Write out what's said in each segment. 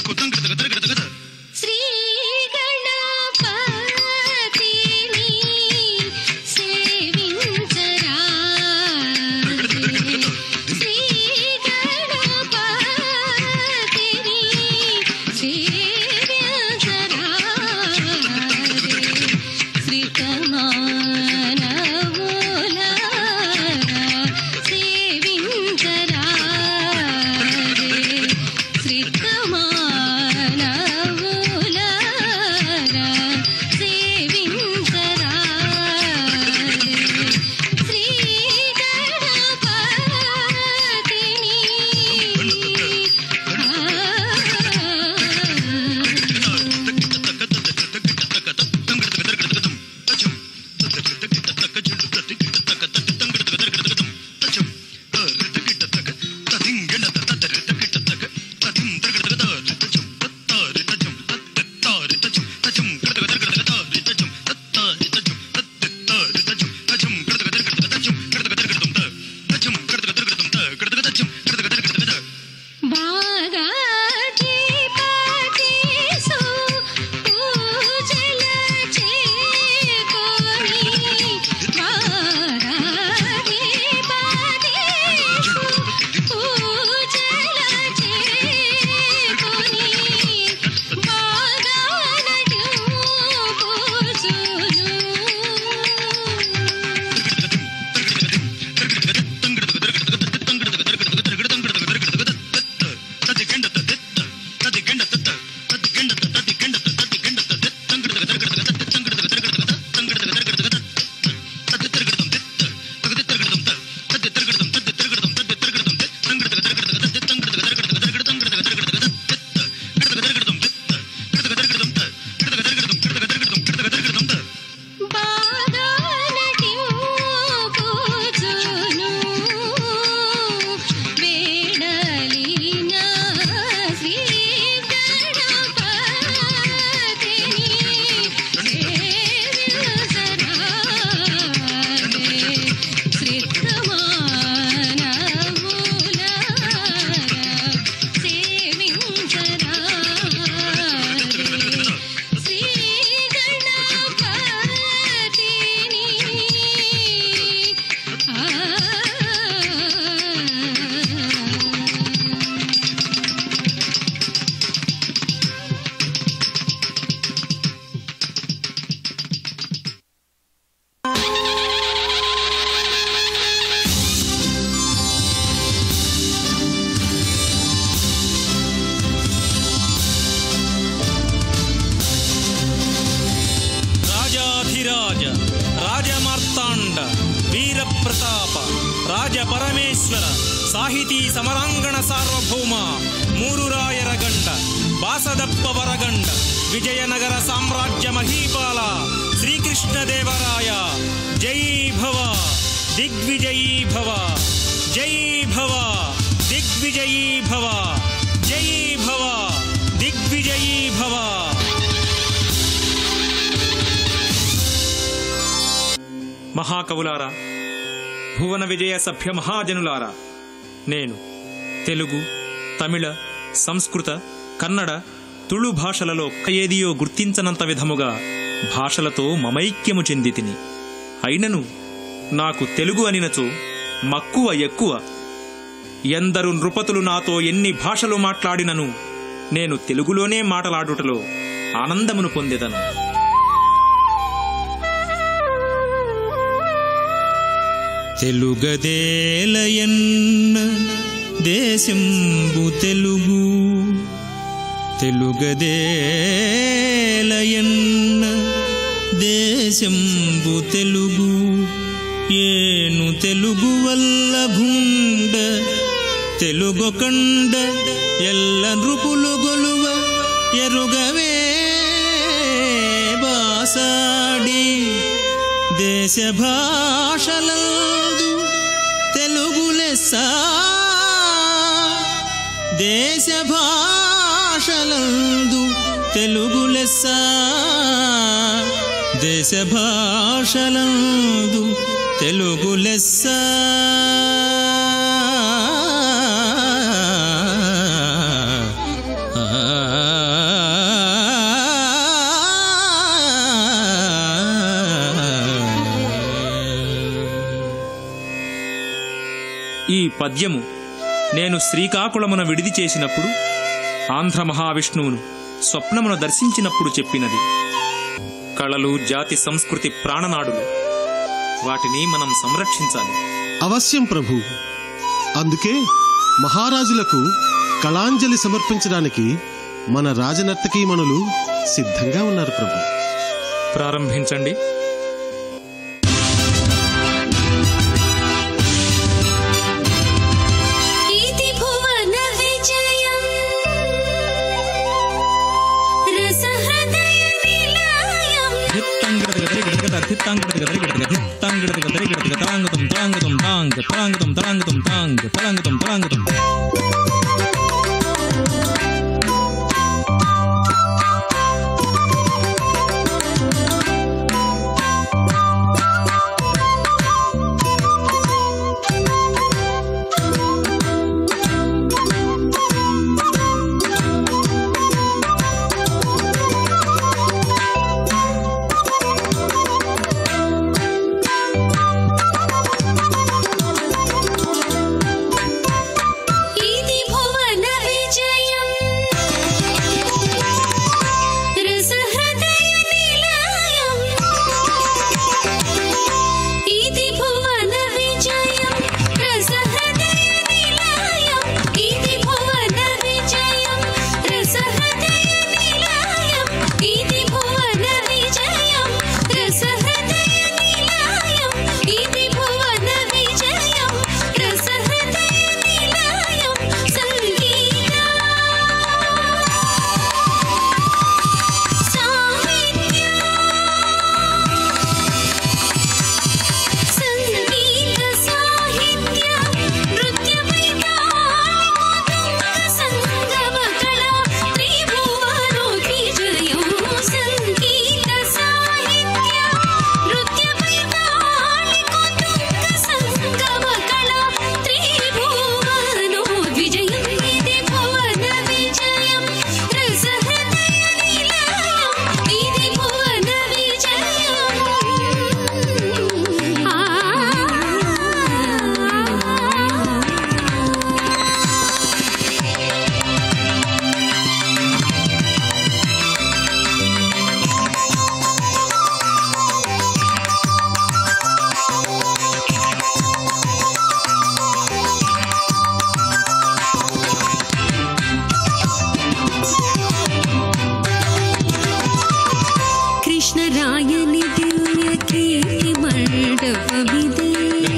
శ్రీ గణపతిని సేవించరా శ్రీ గణపతిని సేవించరా శ్రీకమానవులారా సేవించరా శ్రీకమానవులారా సేవించరా శ్రీ బాగాజీ పాటీసు పూజల చేకోని బాగాజీ పాటీసు పూజల చేకోని బాగానటు పూజును బాగానటి పూజును వేడలిన శ్రీ గణపతిని సేవించరా శ్రీకమానవులారా సేవించరా శ్రీ గణపతిని రాజాధిరాజ రాజమార్తాండ వీర ప్రతాప రాజ పరమేశ్వర సాహితీ సమరాంగణ సార్వభౌమ మూరురాయర గండ బాసదప్ప వరగండ విజయనగర సామ్రాజ్య మహీపాల శ్రీకృష్ణదేవరాయ జై భవ దిగ్విజయీ భవ జై భవ దిగ్విజయీ భవ జై భవ దిగ్విజయీ భవ మహాకవులారా భువన విజయ సభ్య మహాజనులారా నేను తెలుగు తమిళ సంస్కృత కన్నడ తుళు భాషలలో ఏదియో గుర్తించనంత విధముగా భాషలతో మమైక్యము చెంది తిని అయినను నాకు తెలుగు అనినచో మక్కువ ఎక్కువ ఎందరు నృపతులు నాతో ఎన్ని భాషలు మాట్లాడినను నేను తెలుగులోనే మాటలాడుటలో ఆనందమును పొందెదను తెలుగదేలయన్న దేశంబు తెలుగు తెలుగదేలయన్న దేశంబు తెలుగు ఏను తెలుగు వల్ల భుండ తెలుగొకండ ఎల్ల నృపులు గొలువ ఎరుగవే బాసాడి దేశ భాషలందు తెలుగు లెస్స దేశ భాషలందు తెలుగు లెస్స దేశ భాషలందు తెలుగు లెస్స ఆ ఈ పద్యము నేను శ్రీకాకుళమున విడిది చేసినప్పుడు ఆంధ్ర మహావిష్ణువును స్వప్నమును దర్శించినప్పుడు చెప్పినది కళలు జాతి సంస్కృతి ప్రాణనాడులు వాటిని మనం సంరక్షించాలి అవశ్యం ప్రభు అందుకే మహారాజులకు కళాంజలి సమర్పించడానికి మన రాజనర్తకీమణులు సిద్ధంగా ఉన్నారు ప్రభు ప్రారంభించండి इति भुवन विजयम् रसहृदय निलयम् इति भुवन विजयम् रसहृदय निलयम् इति भुवन विजयम् रसहृदय निलयम् इति भुवन विजयम् रसहृदय निलयम् इति भुवन विजयम् रसहृदय निलयम् इति भुवन विजयम् रसहृदय निलयम् सङ्गीता साहित्य संगीत साहित्य नृत्य संगम कला त्रिभुवनोद्विजयं संगीत साहित्य नृत्य संगम कला त्रिभुवनोद्विजयं इति भुवन विजयं रसहृदय निलयम् इति भुवन कृष्णरायनि दिव्य कीर्ति मण्डपमिदे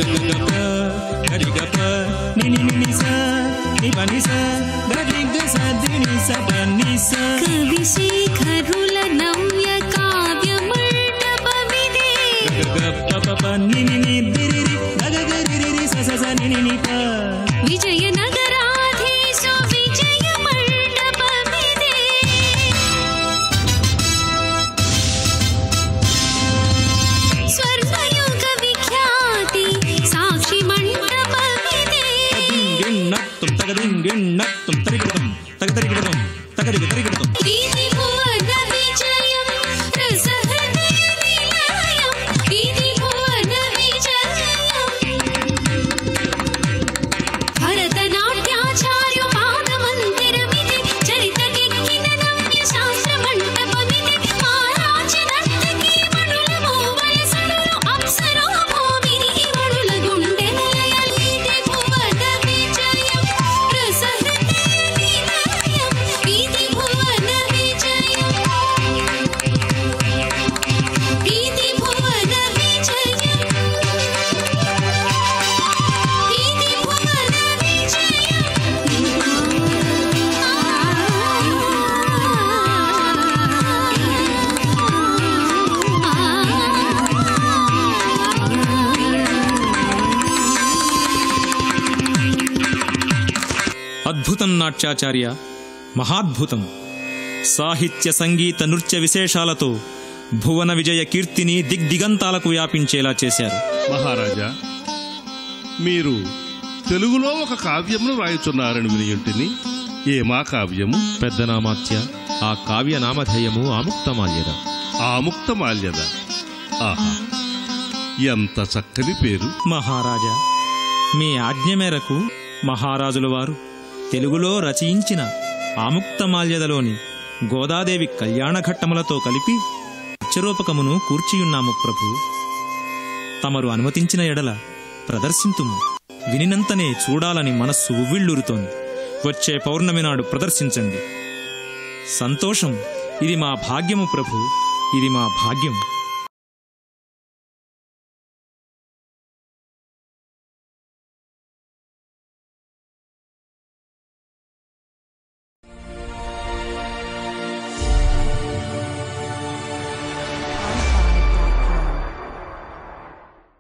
कविशेखरुल नव्य काव्यमण्डपमिदे विजयनगराधीशो विजयमण्डपमिदे स्वर्गयुग विख्याति साक्षि मण्डपमिदे इति भुवन विजयम् रसहृदय निलयम् इति भुवन विजयम् भरतनाट्याचार्य पादमन्दिरमिति चरितकिक्किन नव्य शास्त्रमण्डपमिति महाराजनर्तकी मणुल మూవలసనులు అప్సరో భూమిని మణుల గుండె నిలయలిది భువన విజయం రసహృదయ నిలయం ఇది భువన విజయం ఇది భువన విజయం ఇది భువన అద్భుతం నాట్యాచార్య మహాద్భుతం సాహిత్య సంగీత నృత్య విశేషాలతో భువన విజయ కీర్తిని దిగ్దిగంతాలకు వ్యాపించేలా చేశారు మహారాజా మీరు తెలుగులో ఒక కావ్యమును రాయుచున్నారని వినియుంటిని ఏమా కావ్యము పెద్దనామాత్య ఆ కావ్య నామధేయము ఆముక్తమాల్యద ఆముక్తమాల్యద ఆహా ఎంత చక్కని పేరు మహారాజా మీ ఆజ్ఞ మేరకు మహారాజుల వారు తెలుగులో రచయించిన ఆముక్తమాల్యదలోని గోదాదేవి కళ్యాణఘట్టములతో కలిపి అక్షరూపకమును కూర్చియున్నాము ప్రభు తమరు అనుమతించిన ఎడల ప్రదర్శింతుము వినినంతనే చూడాలని మనస్సు ఉవ్విళ్ళూరుతోంది వచ్చే పౌర్ణమి నాడు ప్రదర్శించండి సంతోషం ఇది మా భాగ్యము ప్రభు ఇది మా భాగ్యం